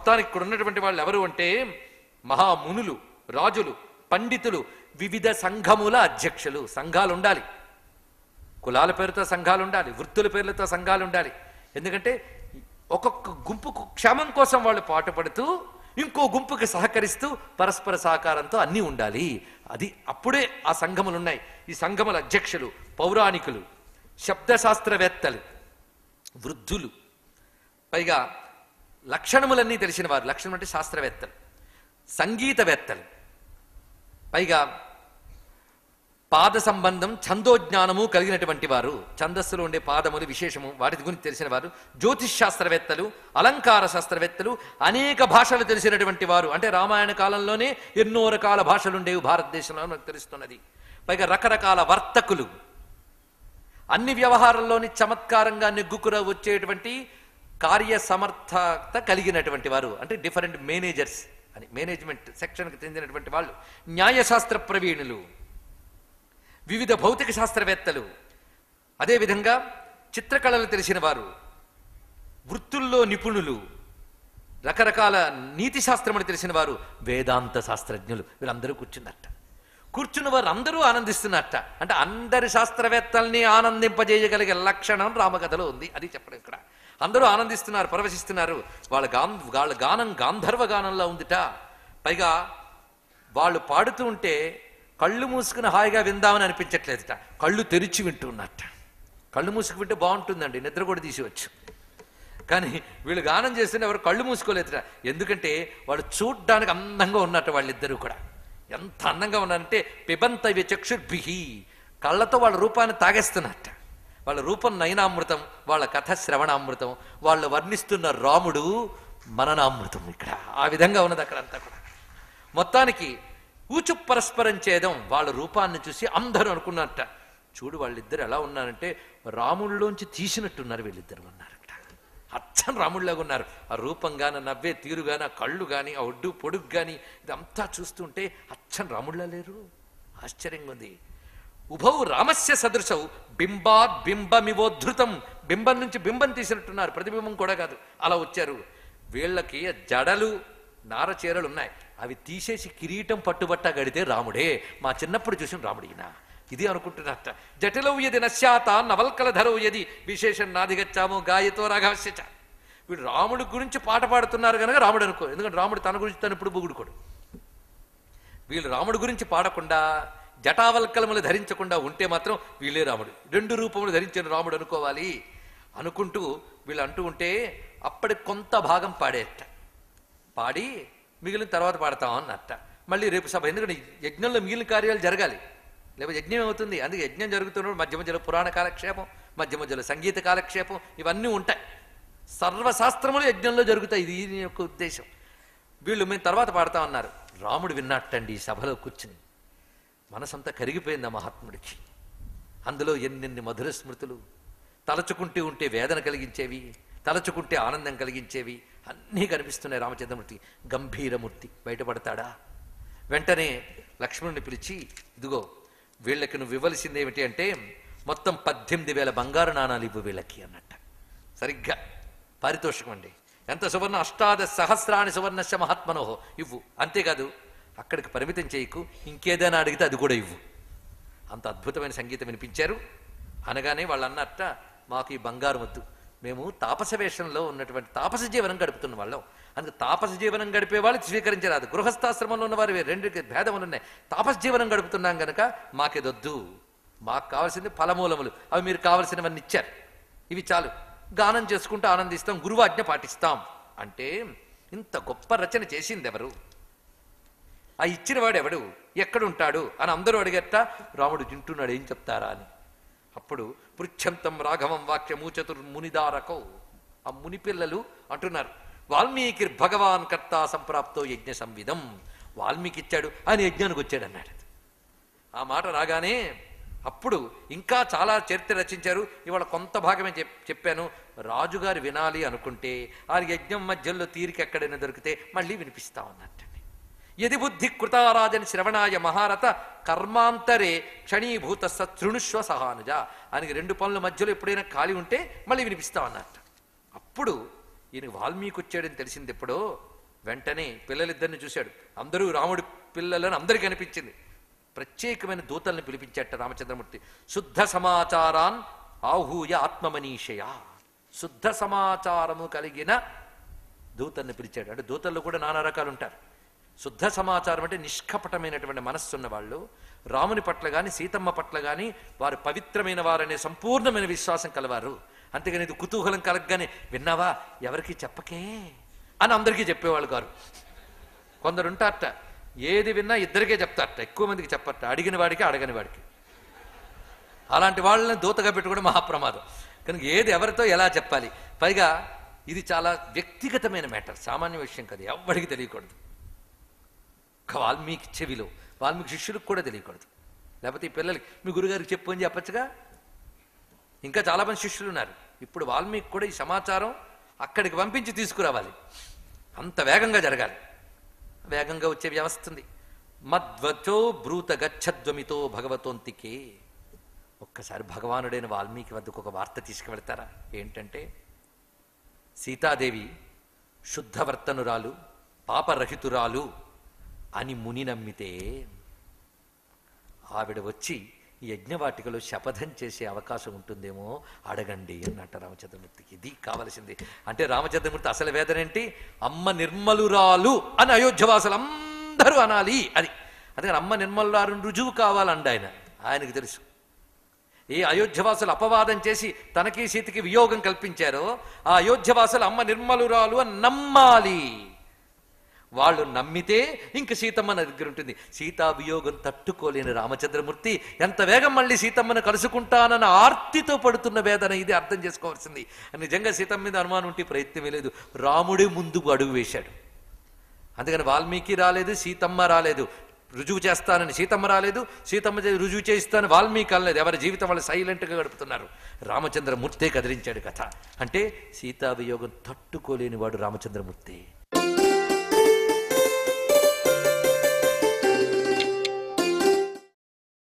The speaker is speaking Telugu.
మొత్తానికి ఇక్కడ ఉన్నటువంటి వాళ్ళు ఎవరు అంటే మహామునులు రాజులు పండితులు వివిధ సంఘముల అధ్యక్షులు సంఘాలు ఉండాలి కులాల పేరుతో సంఘాలు ఉండాలి వృత్తుల పేర్లతో సంఘాలు ఉండాలి ఎందుకంటే ఒక్కొక్క గుంపుకు క్షేమం కోసం వాళ్ళు పాటుపడుతూ ఇంకో గుంపుకి సహకరిస్తూ పరస్పర సహకారంతో అన్నీ ఉండాలి అది అప్పుడే ఆ సంఘములు ఉన్నాయి ఈ సంఘముల అధ్యక్షులు పౌరాణికులు శబ్దశాస్త్రవేత్తలు వృద్ధులు పైగా లక్షణములన్నీ తెలిసిన వారు లక్షణం అంటే శాస్త్రవేత్తలు సంగీతవేత్తలు పైగా పాద సంబంధం ఛందోజ్ఞానము కలిగినటువంటి వారు ఛందస్సులో ఉండే పాదములు విశేషము వాటి గురించి తెలిసిన వారు జ్యోతిష్ శాస్త్రవేత్తలు అలంకార శాస్త్రవేత్తలు అనేక భాషలు తెలిసినటువంటి వారు అంటే రామాయణ కాలంలోనే ఎన్నో రకాల భాషలు ఉండేవి భారతదేశంలో మనకు తెలుస్తున్నది పైగా రకరకాల వర్తకులు అన్ని వ్యవహారాల్లోని చమత్కారంగా నెగ్గుకుర వచ్చేటువంటి కార్య సమర్థత కలిగినటువంటి వారు అంటే డిఫరెంట్ మేనేజర్స్ అని మేనేజ్మెంట్ సెక్షన్కి చెందినటువంటి వాళ్ళు న్యాయశాస్త్ర ప్రవీణులు వివిధ భౌతిక శాస్త్రవేత్తలు అదేవిధంగా చిత్రకళలు తెలిసిన వారు వృత్తుల్లో నిపుణులు రకరకాల నీతి శాస్త్రములు తెలిసిన వారు వేదాంత శాస్త్రజ్ఞులు వీళ్ళందరూ కూర్చున్నట్ట కూర్చున్న వారు అందరూ ఆనందిస్తున్నట్ట అంటే అందరి శాస్త్రవేత్తల్ని ఆనందింపజేయగలిగే లక్షణం రామకథలో ఉంది అది చెప్పడం ఇక్కడ అందరూ ఆనందిస్తున్నారు పరవశిస్తున్నారు వాళ్ళ గాన్ వాళ్ళ గానం గాంధర్వ గానంలో ఉందిట పైగా వాళ్ళు పాడుతూ ఉంటే కళ్ళు మూసుకుని హాయిగా విందామని అనిపించట్లేదుట కళ్ళు తెరిచి వింటున్నట్ట కళ్ళు మూసుకు వింటే బాగుంటుందండి నిద్ర కూడా తీసివచ్చు కానీ వీళ్ళు గానం చేస్తున్న ఎవరు కళ్ళు మూసుకోలేదుట ఎందుకంటే వాళ్ళు చూడ్డానికి అందంగా ఉన్నట్టు వాళ్ళిద్దరూ కూడా ఎంత అందంగా ఉన్నారంటే పిబంత ఇవి చక్షుర్భిహి కళ్ళతో వాళ్ళ రూపాన్ని తాగేస్తున్నట్ట వాళ్ళ రూపం నయనామృతం వాళ్ళ కథ శ్రవణామృతం వాళ్ళు వర్ణిస్తున్న రాముడు మననామృతం ఇక్కడ ఆ విధంగా ఉన్నది అక్కడ అంతా కూడా మొత్తానికి ఊచు పరస్పరం చేదం వాళ్ళ రూపాన్ని చూసి అందరూ అనుకున్నట్ట చూడు వాళ్ళిద్దరు ఎలా ఉన్నారంటే రాముళ్ళలోంచి తీసినట్టున్నారు వీళ్ళిద్దరు ఉన్నారు ఇక్కడ అచ్చం రాముళ్ళలాగా ఉన్నారు ఆ రూపం గాని ఆ నవ్వే తీరు గాని ఆ కళ్ళు గాని ఆ ఒడ్డు పొడుగు గాని ఇదంతా చూస్తుంటే అచ్చం రాముళ్ళ లేరు ఆశ్చర్యంగా ఉంది ఉభౌ రామస్య సదృశౌ బింబాత్ బింబమివోద్ధృతం బింబం నుంచి బింబం తీసినట్టున్నారు ప్రతిబింబం కూడా కాదు అలా వచ్చారు వీళ్ళకి జడలు నార చీరలు ఉన్నాయి అవి తీసేసి కిరీటం పట్టుబట్ట గడితే రాముడే మా చిన్నప్పుడు చూసిన రాముడినా ఇది అనుకుంటున్నట్ట జటిలౌ యది నశ్యాత నవల్కల ధరవు యది విశేషం నాదిగచ్చాము గాయతో రాఘవస్యచ వీడు రాముడి గురించి పాట పాడుతున్నారు కనుక రాముడు అనుకో ఎందుకంటే రాముడు తన గురించి తను ఇప్పుడు బుగుడుకోడు వీళ్ళు రాముడి గురించి పాడకుండా జటావల్కలములు ధరించకుండా ఉంటే మాత్రం వీళ్ళే రాముడు రెండు రూపములు ధరించిన రాముడు అనుకోవాలి అనుకుంటూ వీళ్ళు అంటూ ఉంటే అప్పటి కొంత భాగం పాడేట పాడి మిగిలిన తర్వాత పాడతాం అన్నట్ట మళ్ళీ రేపు సభ ఎందుకంటే యజ్ఞంలో మిగిలిన కార్యాలు జరగాలి లేకపోతే యజ్ఞం ఏమవుతుంది అందుకే యజ్ఞం జరుగుతున్నప్పుడు మధ్య మధ్యలో పురాణ కాలక్షేపం మధ్య మధ్యలో సంగీత కాలక్షేపం ఇవన్నీ ఉంటాయి సర్వశాస్త్రములు యజ్ఞంలో జరుగుతాయి ఇది దీని యొక్క ఉద్దేశం వీళ్ళు మేము తర్వాత పాడతా ఉన్నారు రాముడు విన్నట్టండి ఈ సభలో కూర్చుని మనసంతా కరిగిపోయింది ఆ మహాత్ముడికి అందులో ఎన్నెన్ని మధుర స్మృతులు తలచుకుంటే ఉంటే వేదన కలిగించేవి తలచుకుంటే ఆనందం కలిగించేవి అన్నీ కనిపిస్తున్నాయి రామచంద్రమూర్తి గంభీరమూర్తి బయటపడతాడా వెంటనే లక్ష్మణుని పిలిచి ఇదిగో వీళ్ళకి నువ్వు ఇవ్వలసింది ఏమిటి అంటే మొత్తం పద్దెనిమిది వేల బంగారు నాణాలు ఇవ్వు వీళ్ళకి అన్నట్ట సరిగ్గా పారితోషికం అండి ఎంత సువర్ణ అష్టాదశ సహస్రాని సువర్ణస్య మహాత్మనోహో ఇవ్వు అంతేకాదు అక్కడికి పరిమితం చేయకు ఇంకేదైనా అడిగితే అది కూడా ఇవ్వు అంత అద్భుతమైన సంగీతం వినిపించారు అనగానే వాళ్ళు అన్నట్ట మాకు ఈ బంగారు వద్దు మేము తాపస వేషంలో ఉన్నటువంటి తాపస జీవనం గడుపుతున్న వాళ్ళం అందుకే తాపస జీవనం గడిపే వాళ్ళు స్వీకరించరాదు గృహస్థాశ్రమంలో ఉన్న వారు రెండు భేదములు ఉన్నాయి తాపస జీవనం గడుపుతున్నాం గనక మాకేదొద్దు మాకు కావాల్సింది ఫలమూలములు అవి మీరు కావలసినవన్నీ ఇచ్చారు ఇవి చాలు గానం చేసుకుంటూ ఆనందిస్తాం గురువాజ్ఞ పాటిస్తాం అంటే ఇంత గొప్ప రచన చేసింది ఎవరు ఆ ఇచ్చినవాడు ఎవడు ఎక్కడుంటాడు అని అందరూ అడిగట్ట రాముడు తింటున్నాడు ఏం చెప్తారా అని అప్పుడు పృచ్ఛంతం రాఘవం వాక్యము చతుర్మునిదారకౌ ఆ ముని పిల్లలు అంటున్నారు వాల్మీకి భగవాన్ కర్త సంప్రాప్తో యజ్ఞ సంవిధం వాల్మీకి ఇచ్చాడు ఆయన యజ్ఞానికి వచ్చాడు అన్నాడు ఆ మాట రాగానే అప్పుడు ఇంకా చాలా చరిత్ర రచించారు ఇవాళ కొంత భాగమే చెప్ చెప్పాను రాజుగారు వినాలి అనుకుంటే ఆ యజ్ఞం మధ్యలో తీరిక ఎక్కడైనా దొరికితే మళ్ళీ వినిపిస్తా ఉన్నట్టండి యది బుద్ధి కృతారాజని శ్రవణాయ మహారథ కర్మాంతరే క్షణీభూత సృణుష్వ సహానుజ ఆయనకి రెండు పనుల మధ్యలో ఎప్పుడైనా ఖాళీ ఉంటే మళ్ళీ వినిపిస్తా అన్నట్ట అప్పుడు ఈయన వాల్మీకి వచ్చాడని తెలిసింది ఎప్పుడో వెంటనే పిల్లలిద్దరిని చూశాడు అందరూ రాముడి పిల్లలని అందరికీ అనిపించింది ప్రత్యేకమైన దూతల్ని పిలిపించాట రామచంద్రమూర్తి శుద్ధ సమాచారాన్ ఆహూయ ఆత్మమనీషయ శుద్ధ సమాచారము కలిగిన దూతల్ని పిలిచాడు అంటే దూతల్లో కూడా నానా రకాలు ఉంటారు శుద్ధ సమాచారం అంటే నిష్కపటమైనటువంటి మనస్సు ఉన్న వాళ్ళు రాముని పట్ల గాని సీతమ్మ పట్ల గాని వారు పవిత్రమైన వారనే సంపూర్ణమైన విశ్వాసం కలవారు అంతేగాని ఇది కుతూహలం కలగగానే విన్నావా ఎవరికి చెప్పకే అని అందరికీ చెప్పేవాళ్ళు గారు కొందరు ఉంటారట ఏది విన్నా ఇద్దరికే చెప్తారట ఎక్కువ మందికి చెప్పరట అడిగిన వాడికి అడగని వాడికి అలాంటి వాళ్ళని దూతగా పెట్టుకోవడం మహాప్రమాదం కనుక ఏది ఎవరితో ఎలా చెప్పాలి పైగా ఇది చాలా వ్యక్తిగతమైన మ్యాటర్ సామాన్య విషయం కాదు ఎవ్వడికి తెలియకూడదు ఒక వాల్మీకి చెవిలో వాల్మీకి శిష్యులకు కూడా తెలియకూడదు లేకపోతే ఈ పిల్లలకి మీ గురుగారికి చెప్పు అని చెప్పచ్చుగా ఇంకా చాలా మంది శిష్యులు ఉన్నారు ఇప్పుడు వాల్మీకి కూడా ఈ సమాచారం అక్కడికి పంపించి తీసుకురావాలి అంత వేగంగా జరగాలి వేగంగా వచ్చే వ్యవస్థ ఉంది మద్వచో బ్రూత గచ్చధ్వమితో భగవతోంతికే ఒక్కసారి భగవానుడైన వాల్మీకి వద్దకు ఒక వార్త తీసుకువెళ్తారా ఏంటంటే సీతాదేవి శుద్ధవర్తనురాలు పాపరహితురాలు అని ముని నమ్మితే ఆవిడ వచ్చి ఈ యజ్ఞవాటికలో శపథం చేసే అవకాశం ఉంటుందేమో అడగండి అన్నట్టు రామచంద్రమూర్తికి ఇది కావలసింది అంటే రామచంద్రమూర్తి అసలు వేదన ఏంటి అమ్మ నిర్మలురాలు అని అయోధ్యవాసులు అందరూ అనాలి అది అందుకని అమ్మ నిర్మలురాలు రుజువు కావాలండి ఆయన ఆయనకు తెలుసు ఏ అయోధ్యవాసులు అపవాదం చేసి తనకి సీతకి వియోగం కల్పించారో ఆ అయోధ్యవాసులు అమ్మ నిర్మలురాలు అని నమ్మాలి వాళ్ళు నమ్మితే ఇంక సీతమ్మ నా దగ్గర ఉంటుంది సీతా వియోగం తట్టుకోలేని రామచంద్రమూర్తి ఎంత వేగం మళ్ళీ సీతమ్మను కలుసుకుంటానన్న ఆర్తితో పడుతున్న వేదన ఇది అర్థం చేసుకోవాల్సింది నిజంగా సీతమ్మ మీద అనుమానం ఉంటే ప్రయత్నమే లేదు రాముడే ముందుకు అడుగు వేశాడు అందుకని వాల్మీకి రాలేదు సీతమ్మ రాలేదు రుజువు చేస్తానని సీతమ్మ రాలేదు సీతమ్మ చే- రుజువు చేయిస్తానని వాల్మీకి అనలేదు ఎవరి జీవితం వాళ్ళు సైలెంట్గా గడుపుతున్నారు రామచంద్రమూర్తే కదిలించాడు కథ అంటే సీతా వియోగం తట్టుకోలేని వాడు రామచంద్రమూర్తి